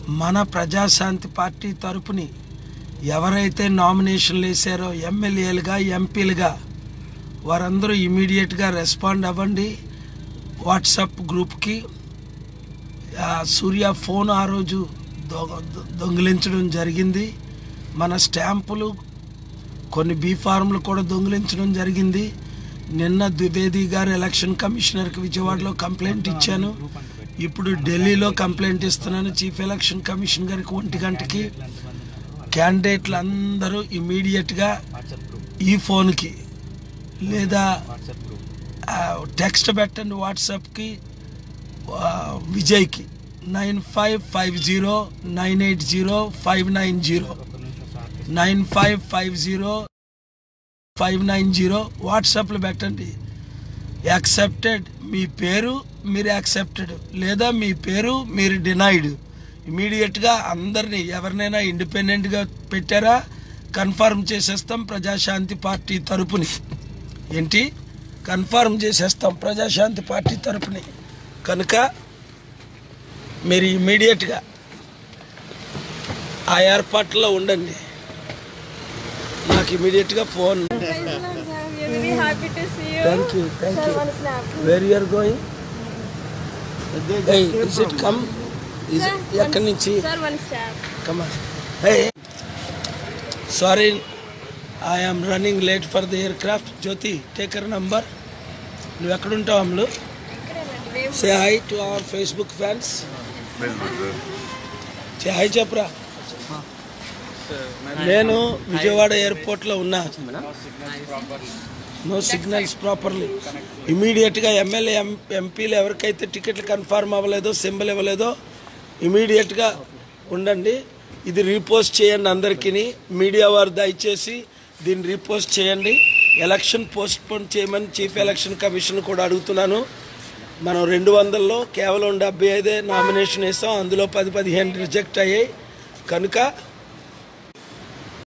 మన ప్రజాశాంతి పార్టీ తరపుని ఎవరైతే నామినేషన్లు వేశారో ఎమ్మెల్యేలుగా ఎంపీలుగా వారందరూ ఇమీడియట్గా రెస్పాండ్ అవ్వండి వాట్సాప్ గ్రూప్కి ఆ, సూర్య ఫోన్ ఆ రోజు దొ- దొ- దొంగిలించడం జరిగింది మన స్టాంపులు కొన్ని బీ ఫార్ములు కూడా దొంగిలించడం జరిగింది నిన్న ద్వివేది గారు ఎలక్షన్ కమిషనర్కి విజయవాడలో కంప్లైంట్ ఇచ్చాను ఇప్పుడు ఢిల్లీలో కంప్లైంట్ ఇస్తున్నాను చీఫ్ ఎలక్షన్ కమిషన్ గారికి ఒంటి గంటకి క్యాండిడేట్లు అందరూ ఇమీడియట్గా ఈ ఫోన్కి లేదా ఆ, టెక్స్ట్ పెట్టండి వాట్సాప్కి ఆ, విజయ్కి nine five five zero nine eight zero five nine zero nine five five zero five nine zero వాట్సాప్లో పెట్టండి యాక్సెప్టెడ్ మీ పేరు మీరు యాక్సెప్టెడ్ లేదా మీ పేరు మీరు డినైడ్ ఇమీడియట్గా అందరినీ ఎవరినైనా ఇండిపెండెంట్గా పెట్టారా కన్ఫర్మ్ చేసేస్తాం ప్రజాశాంతి పార్టీ తరపుని ఏంటి కన్ఫర్మ్ చేసేస్తాం ప్రజాశాంతి పార్టీ తరపుని కనుక మీరు ఇమీడియట్గా ఆ ఏర్పాట్లో ఉండండి నాకు ఇమీడియట్గా phone We're really happy to see you. Thank you thank Sir, you one snap. Where you are going is it come Sir, ఎక్కడి నుంచి Sir, one snap. Come hey sorry I'm running late for the aircraft Jyothi taker number నువ్వు ఎక్కడుంటావు Ammulu say hi to our Facebook fans say hi చెప్పరా నేను విజయవాడ ఎయిర్పోర్ట్లో ఉన్నా no signals properly ఇమీడియట్గా MLA M ఎంపీలు ఎవరికైతే టికెట్లు కన్ఫర్మ్ అవ్వలేదో సింబల్ ఇవ్వలేదో ఇమీడియట్గా ఉండండి ఇది రీపోస్ట్ చేయండి అందరికీ మీడియా వారు దయచేసి దీన్ని రీపోస్ట్ చేయండి ఎలక్షన్ పోస్ట్ పోన్ చేయమని చీఫ్ ఎలక్షన్ కమిషన్ కూడా అడుగుతున్నాను మనం రెండు వందల్లో కేవలం డెబ్బై ఐదే నామినేషన్ వేసాం అందులో పది పదిహేను రిజెక్ట్ అయ్యాయి కనుక